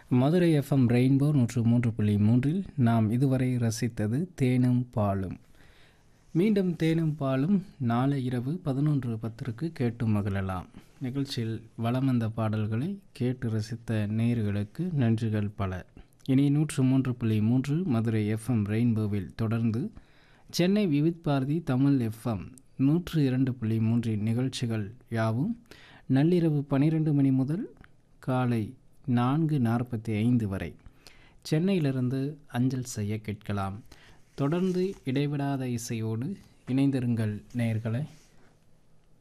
Madurai FM rainbow நூற்று மூன்று புள்ளி மூன்றில் நாம் இதுவரை ரசித்தது தேனும் பாலும் மீண்டும் தேனும் பாலும் நாளை இரவு பதினொன்று பத்திற்கு கேட்டு மகிழலாம் நிகழ்ச்சியில் வலம் வந்த பாடல்களை கேட்டு ரசித்த நேயர்களுக்கு நன்றிகள் பல இனி நூற்று மூன்று புள்ளி மூன்று மதுரை எஃப்எம் ரெயின்போவில் தொடர்ந்து சென்னை விவித் பாரதி தமிழ் எஃப்எம் நூற்று இரண்டு புள்ளி மூன்றின் நிகழ்ச்சிகள் யாவும் நள்ளிரவு பன்னிரெண்டு மணி முதல் காலை நான்கு நாற்பத்தி ஐந்து வரை சென்னையிலிருந்து அஞ்சல் செய்ய கேட்கலாம் தொடர்ந்து இடைவிடாத இசையோடு இணைந்திருங்கள் நேயர்களே